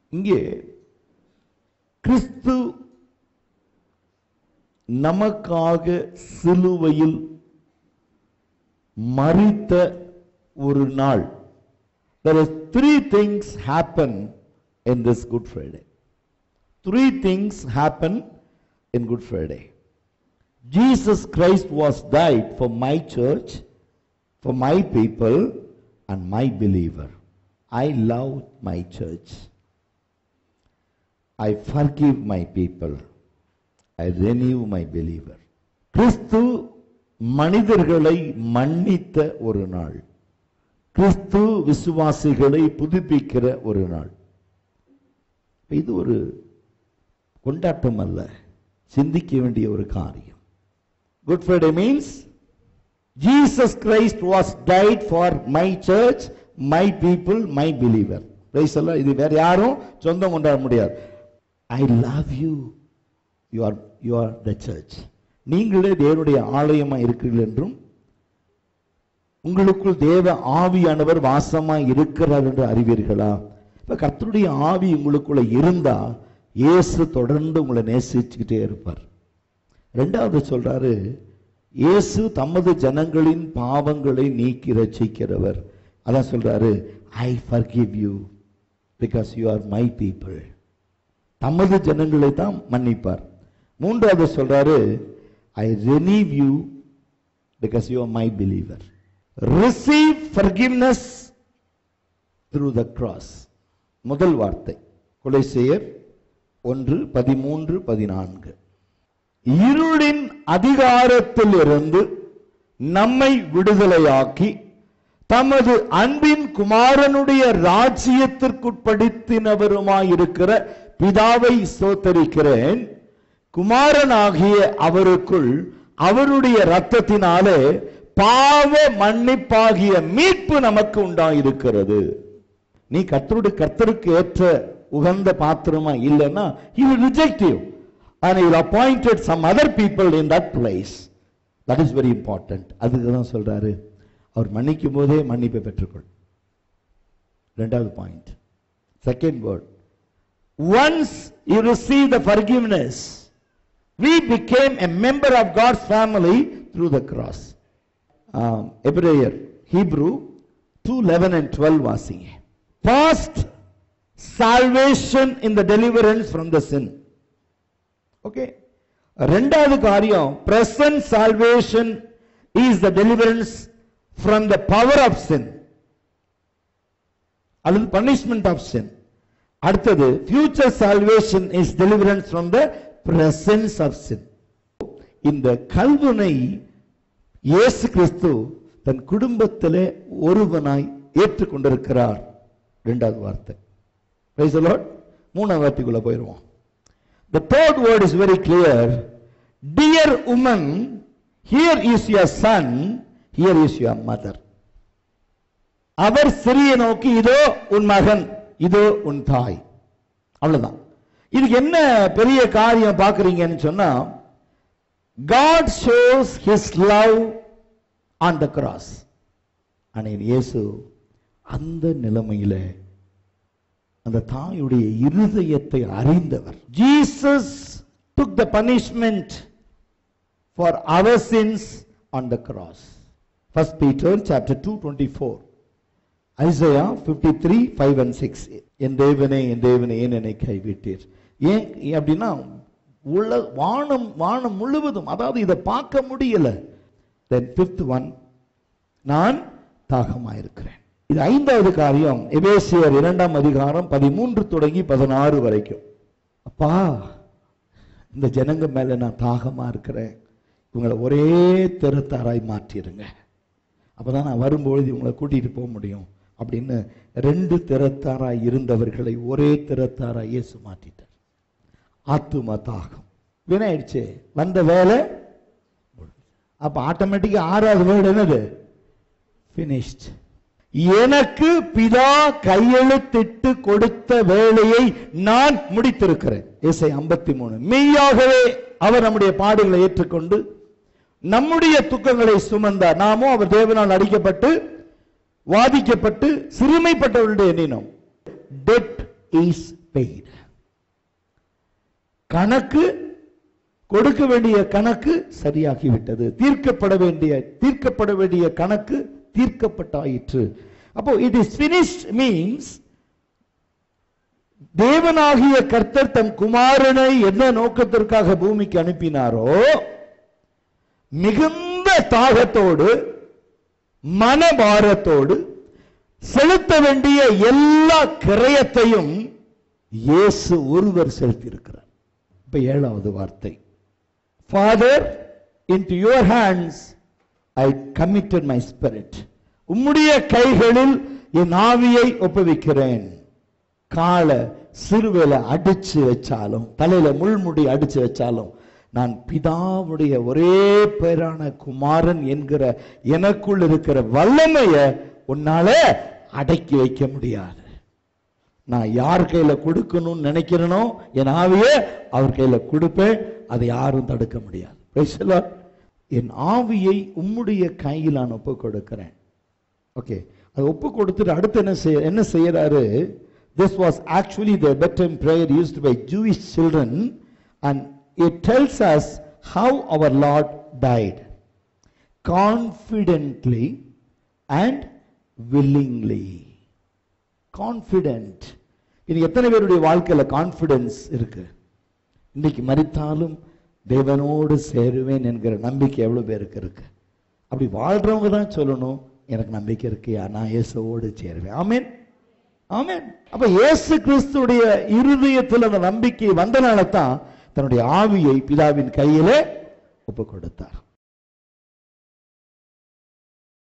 இங்கே கிறிஸ்து நமக்காக சிலுவையில் மறித்த ஒரு நாள் there is three things happen in this good friday three things happen in good friday jesus christ was died for my church for my people and my believer i love my church i forgive my people i renew my believer கிறிஸ்து மனிதர்களை மன்னித்த ஒரு நாள் கிறிஸ்து விசுவாசிகளை புதுப்பிக்கிற ஒரு நாள் இது ஒரு கொண்டாட்டம் அல்ல சிந்திக்க வேண்டிய ஒரு காரியம் good Friday means Jesus Christ was died for my church my people my believer praise எல்லாம் இது வேற யாரும் சொந்தம் கொண்டாட முடியாது I love you you are you are the church நீங்களே தேவனுடைய ஆலயமா இருக்கிறீர்கள் என்றும் உங்களுக்குள் தேவ ஆவியானவர் வாசமாய் இருக்கிறார் என்று அறிவீர்களா இப்ப கர்த்தருடைய ஆவி உங்களுக்குள்ள இருந்தா இயேசு தொடர்ந்து உங்களை நேசிச்சுக்கிட்டே இருப்பார் ரெண்டாவது சொல்றாரு இயேசு தமது ஜனங்களின் பாவங்களை நீக்கி ரட்சிக்கிறவர் அதான் சொல்றாரு I forgive you because you are my people தமது ஜனங்களை தான் மன்னிப்பார் மூன்றாவது சொல்றாரு I renew you because you are my believer receive forgiveness through the cross முதல் வார்த்தை கொலைசெயர் ஒன்று பதிமூன்று பதினான்கு இருளின் அதிகாரத்தில் இருந்து நம்மை விடுதலையாக்கி தமது அன்பின் குமாரனுடைய ராஜ்யத்திற்குட்படுத்தினவருமாயிருக்கிற பிதாவை ஸ்தோத்தரிக்கிறேன் குமாரனாகிய அவருக்குள் அவருடைய இரத்தத்தினாலே பாவ மன்னிப்பாகிய மீட்பு நமக்கு உண்டாயிருக்கிறது நீ கர்த்தருடைய கர்த்தருக்கு ஏற்ற உகந்த பாத்திரமா இல்லைன்னா he will reject you and he will appointed some other people in that place that is very important அதுக்கு தான் சொல்றாரு அவர் மன்னிக்கும் போதே மன்னிப்பை பெற்றுக்கொள் ரெண்டாவது point second word once you receive the forgiveness we became a member of God's family through the cross um, எபிரேயர் Hebrew 2 11 and 12 வாசிங்க past salvation in the deliverance from the sin okay ரெண்டாவது காரியம் present salvation is the deliverance from the power of sin அல்லது punishment of sin அடுத்தது future salvation is deliverance from the presence of sin இந்த கல்வனை இயேசு கிறிஸ்து தன் குடும்பத்திலே ஒருவனாய் ஏற்றுக்கொண்டிருக்கிறார் இரண்டாவது வார்த்தை Praise the Lord. மூணாவது வார்த்தைக்குள்ள போயிருவோம் The third word is very clear. Dear woman, here is your son, here is your mother. அவர் சிறிய நோக்கி இதோ உன் மகன் இதோ உன் தாய் அவ்வளவுதான் இதுக்கு என்ன பெரிய காரியம் பாக்குறீங்கன்னு சொன்னா God shows his love on the cross. ஆனால் இயேசு அந்த நிலைமையில அந்த தாயுடைய இருதயத்தை அறிந்தவர் Jesus took the punishment for our sins on the cross. First Peter chapter 2 24. Isaiah 53 5 and 6. என் தேவனே என் தேவனே ஏன் என்னை கைவிட்டீர் ஏன் அப்படின்னா உள்ள வானம் வானம் முழுவதும் அதாவது இதை பார்க்க முடியல தென் ஃபிஃப்த் ஒன் நான் தாகமாயிருக்கிறேன் இது ஐந்தாவது காரியம் எபேசியர் இரண்டாம் அதிகாரம் பதிமூன்று தொடங்கி பதினாறு வரைக்கும் அப்பா இந்த ஜனங்க மேல நான் தாகமா இருக்கிறேன் இவங்களை ஒரே தெருத்தாராய் மாற்றிருங்க அப்பதான் நான் வரும்பொழுது இவங்களை கூட்டிட்டு போக முடியும் அப்படின்னு ரெண்டு திறத்தாராய் இருந்தவர்களை ஒரே திறத்தாராய் இயேசு மாற்றிட்டார் ஆத்தும தாகம் வினாயிடுச்சு வந்த வேலை அப்ப ஆட்டோமேட்டிக்கா ஆறாவது வேர்டு என்னது finished எனக்கு பிதா கையெழுத்திட்டு கொடுத்த வேலையை நான் முடித்திருக்கிறேன் இசை ஐம்பத்தி மூணு மெய்யாகவே அவர் நம்முடைய பாடுகளை ஏற்றுக்கொண்டு நம்முடைய துக்கங்களை சுமந்தார் நாமும் அவர் தேவனால் அடிக்கப்பட்டு வாதிக்கப்பட்டு சிறுமைப்பட்டவர்களுடைய எண்ணினோம் டெட் இஸ் பெய்டு கணக்கு கொடுக்க வேண்டிய கணக்கு சரியாகிவிட்டது தீர்க்கப்பட வேண்டிய தீர்க்கப்பட வேண்டிய கணக்கு தீர்க்கப்பட்டாயிற்று அப்போ இட் இஸ் finished மீன்ஸ் தேவனாகிய கர்த்தர் தம் குமாரனை என்ன நோக்கத்திற்காக பூமிக்கு அனுப்பினாரோ மிகுந்த தாகத்தோடு மனபாரத்தோடு செலுத்த வேண்டிய எல்லா கிரயத்தையும் இயேசு ஒருவர் செலுத்தியிருக்கிறார் இப்ப ஏழாவது வார்த்தை father into your hands I committed my spirit உம்முடைய கைகளில் என் ஆவியை ஒப்புவிக்கிறேன் காலை சிறுவேல அடிச்சு வச்சாலும் தலையில முள்முடி அடிச்சு வச்சாலும் நான் பிதாவுடைய ஒரே பேரான குமாரன் என்கிற எனக்குள் இருக்கிற வல்லமைய உன்னால அடக்கி வைக்க முடியாது நான் யார் கையில கொடுக்கணும்னு நினைக்கிறேனோ என் ஆவியை அவர் கையில கொடுப்பேன் அதை யாரும் தடுக்க முடியாது Praise the Lord. என் ஆவியை உம்முடைய கையில் நான் ஒப்பு கொடுக்கிறேன் ஓகே அது ஒப்பு கொடுத்துட்டு அடுத்து என்ன செய்ய என்ன செய்யறாரு this was actually the bedtime prayer used by Jewish children and it tells us how our Lord died confidently and willingly confident இது எத்தனை பேருடைய வாழ்க்கையில கான்ஃபிடன்ஸ் இருக்கு இன்னைக்கு மறித்தாலும் தேவனோடு சேருவேன் என்கிற நம்பிக்கை எவ்வளவு பேருக்கு இருக்கு அப்படி வாழ்றவங்க தான் சொல்லணும் எனக்கு நம்பிக்கை இருக்குயா நான் இயேசுவோடு சேருவேன் ஆமென் ஆமென் அப்ப இயேசு கிறிஸ்துடைய இருதயத்தில் அந்த நம்பிக்கை வந்தனால தான் தன்னுடைய ஆவியை பிதாவின் கையிலே ஒப்பு கொடுத்தார்